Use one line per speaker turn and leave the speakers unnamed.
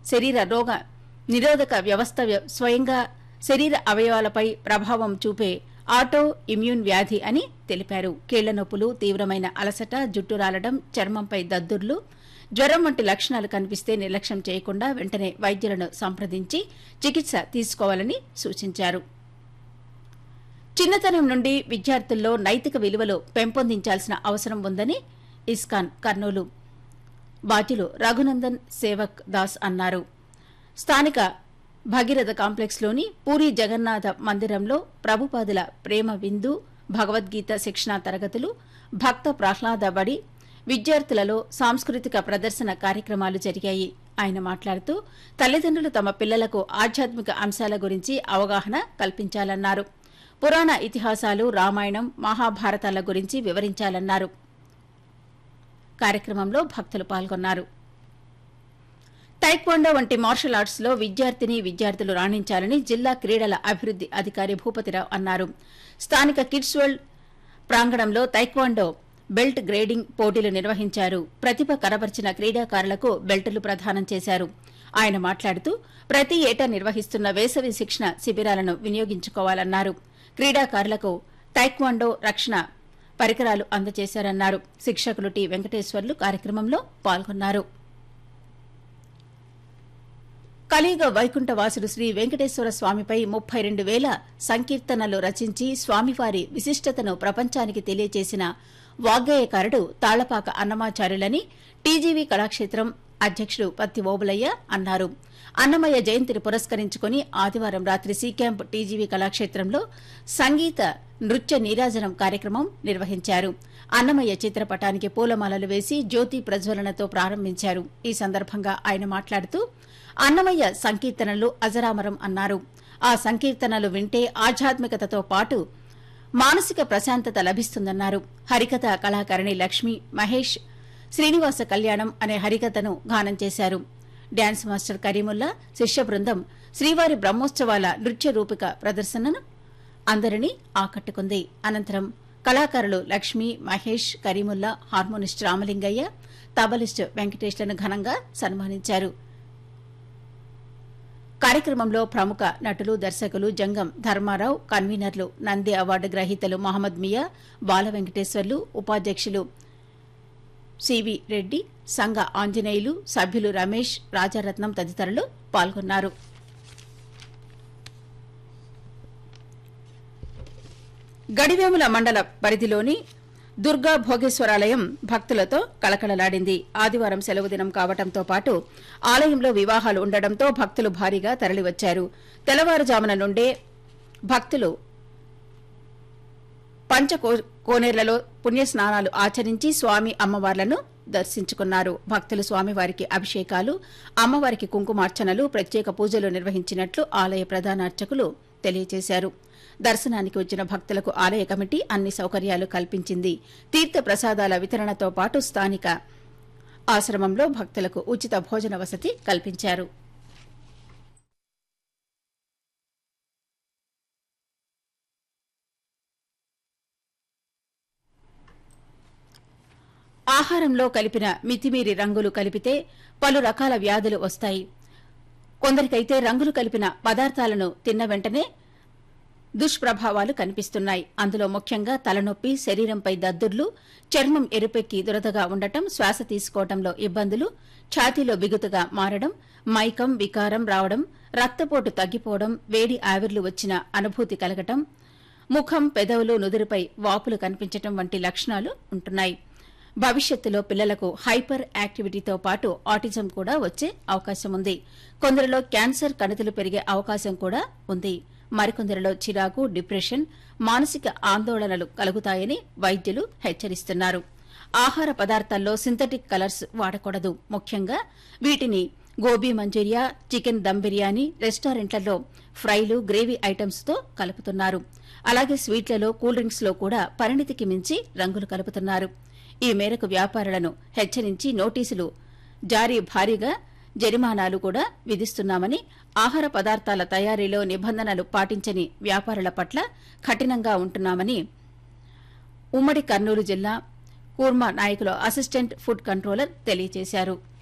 శరీర రోగ నిరోధక వ్యవస్థ వ్య- స్వయంగా శరీర అవయవాలపై ప్రభావం చూపే ఆటో ఇమ్యూన్ వ్యాధి అని తెలిపారు కీళ్ల నొప్పులు తీవ్రమైన అలసట జుట్టు రాలడం చర్మంపై దద్దుర్లు జ్వరం వంటి లక్షణాలు కనిపిస్తే నిర్లక్ష్యం చేయకుండా వెంటనే వైద్యులను సంప్రదించి చికిత్స తీసుకోవాలని సూచించారు చిన్నతనం నుండి విద్యార్థుల్లో నైతిక విలువలు పెంపొందించాల్సిన అవసరం ఉందని ఇస్కాన్ కర్నూలు బాధ్యులు రఘునందన్ సేవక్ దాస్ అన్నారు స్థానిక భగీరథ కాంప్లెక్స్లోని పూరి జగన్నాథ మందిరంలో ప్రభుపాదుల ప్రేమ విందు భగవద్గీత శిక్షణా తరగతులు భక్త ప్రహ్లాద బడి విద్యార్థులలో సాంస్కృతిక ప్రదర్శన కార్యక్రమాలు జరిగాయి ఆయన మాట్లాడుతూ తల్లిదండ్రులు తమ పిల్లలకు ఆధ్యాత్మిక అంశాల గురించి అవగాహన కల్పించాలన్నారు పురాణ ఇతిహాసాలు రామాయణం మహాభారతాల గురించి వివరించాలన్నారు కార్యక్రమంలో భక్తులు పాల్గొన్నారు తైక్వాండో వంటి మార్షల్ ఆర్ట్స్ లో విద్యార్థిని విద్యార్థులు రాణించాలని జిల్లా క్రీడల అభివృద్ది అధికారి భూపతిరావు అన్నారు స్థానిక కిడ్స్ వరల్డ్ ప్రాంగణంలో తైక్వాండో బెల్ట్ గ్రేడింగ్ పోటీలు నిర్వహించారు ప్రతిభ కనబర్చిన క్రీడాకారులకు బెల్టులు ప్రదానం చేశారు ఆయన మాట్లాడుతూ ప్రతి ఏటా నిర్వహిస్తున్న వేసవి శిక్షణ శిబిరాలను వినియోగించుకోవాలన్నారు క్రీడాకారులకు తైక్వాండో రక్షణ పరికరాలు అందజేశారన్నారు శిక్షకులు టి వెంకటేశ్వర్లు కార్యక్రమంలో పాల్గొన్నారు కలియుగ వైకుంఠ వాసుడు శ్రీ వెంకటేశ్వర స్వామిపై ముప్పై రెండు వేల సంకీర్తనలు రచించి స్వామివారి విశిష్టతను ప్రపంచానికి తెలియజేసిన వాగ్గేయకారుడు తాళ్లపాక అన్నమాచార్యులని టీజీవీ కళాక్షేత్రం అధ్యక్షుడు పత్తి ఓబులయ్య అన్నారు అన్నమయ్య జయంతిని పురస్కరించుకుని ఆదివారం రాత్రి సి క్యాంప్ టీజీవీ కళాక్షేత్రంలో సంగీత నృత్య నీరాజనం కార్యక్రమం నిర్వహించారు అన్నమయ్య చిత్రపటానికి పూలమాలలు వేసి జ్యోతి ప్రజ్వలనతో ప్రారంభించారు ఈ సందర్భంగా ఆయన మాట్లాడుతూ అన్నమయ్య సంకీర్తనలు అజరామరం అన్నారు ఆ సంకీర్తనలు వింటే ఆధ్యాత్మికతతో పాటు మానసిక ప్రశాంతత లభిస్తుందన్నారు హరికథ కళాకారిణి లక్ష్మి మహేష్ శ్రీనివాస కళ్యాణం అనే హరికథను గానం చేశారు డాన్స్ మాస్టర్ కరీముల్లా శిష్య బృందం శ్రీవారి బ్రహ్మోత్సవాల నృత్య రూపిక ప్రదర్శనను అందరినీ ఆకట్టుకుంది అనంతరం కళాకారులు లక్ష్మి మహేష్ కరీముల్లా హార్మోనిస్ట్ రామలింగయ్య తబలిస్ట్ వెంకటేష్లను ఘనంగా సన్మానించారు కార్యక్రమంలో ప్రముఖ నటులు దర్శకులు జంగం ధర్మారావు కన్వీనర్లు నంది అవార్డు గ్రహీతలు మహమ్మద్ మియా బాల వెంకటేశ్వర్లు ఉపాధ్యక్షులు సివి రెడ్డి సంఘ ఆంజనేయులు సభ్యులు రమేష్ రాజారత్నం తదితరులు పాల్గొన్నారు గడివేముల మండల పరిధిలోని దుర్గా భోగేశ్వరాలయం భక్తులతో కళకళలాడింది ఆదివారం సెలవు దినం కావడంతో పాటు ఆలయంలో వివాహాలు ఉండడంతో భక్తులు భారీగా తరలివచ్చారు తెల్లవారుజామున నుండే భక్తులు పంచ కో- కోనేర్లలో పుణ్యస్నానాలు ఆచరించి స్వామి అమ్మవార్లను దర్శించుకున్నారు భక్తులు స్వామివారికి అభిషేకాలు అమ్మవారికి కుంకుమార్చనలు ప్రత్యేక పూజలు నిర్వహించినట్లు ఆలయ ప్రధాన అర్చకులు తెలియజేశారు దర్శనానికి వచ్చిన భక్తులకు ఆలయ కమిటీ అన్ని సౌకర్యాలు కల్పించింది తీర్థ ప్రసాదాల వితరణతో పాటు స్థానిక ఆశ్రమంలో భక్తులకు ఉచిత భోజన వసతి కల్పించారు ఆహారంలో కలిపిన మితిమీరి రంగులు కలిపితే పలు రకాల వ్యాధులు వస్తాయి కొందరికైతే రంగులు కలిపిన పదార్థాలను తిన్న వెంటనే దుష్ప్రభావాలు కనిపిస్తున్నాయి అందులో ముఖ్యంగా తలనొప్పి శరీరంపై దద్దుర్లు చర్మం ఎరుపెక్కి దురదగా ఉండటం శ్వాస తీసుకోవడంలో ఇబ్బందులు ఛాతీలో బిగుతుగా మారడం మైకం వికారం రావడం రక్తపోటు తగ్గిపోవడం వేడి ఆవిర్లు వచ్చిన అనుభూతి కలగటం ముఖం పెదవులు నుదురుపై వాపులు కనిపించటం వంటి లక్షణాలు ఉంటున్నాయి భవిష్యత్తులో పిల్లలకు హైపర్ యాక్టివిటీతో పాటు ఆటిజం కూడా వచ్చే అవకాశం ఉంది కొందరిలో క్యాన్సర్ కణితులు పెరిగే అవకాశం కూడా ఉంది మరికొందరిలో చిరాకు డిప్రెషన్ మానసిక ఆందోళనలు కలుగుతాయని వైద్యులు హెచ్చరిస్తున్నారు ఆహార పదార్థాల్లో సింథటిక్ కలర్స్ వాడకూడదు ముఖ్యంగా వీటిని గోబీ మంచూరియా చికెన్ దమ్ బిర్యానీ రెస్టారెంట్లలో ఫ్రైలు గ్రేవీ ఐటమ్స్ తో కలుపుతున్నారు అలాగే స్వీట్లలో కూల్ డ్రింక్స్ లో కూడా పరిణితికి మించి రంగులు కలుపుతున్నారు ఈ మేరకు వ్యాపారులను హెచ్చరించి నోటీసులు జారీ భారీగా జరిమానాలు కూడా విధిస్తున్నామని ఆహార పదార్థాల తయారీలో నిబంధనలు పాటించని వ్యాపారుల పట్ల కఠినంగా ఉంటున్నామని ఉమ్మడి కర్నూలు జిల్లా కూర్మా నాయకులు అసిస్టెంట్ ఫుడ్ కంట్రోలర్ తెలియజేశారు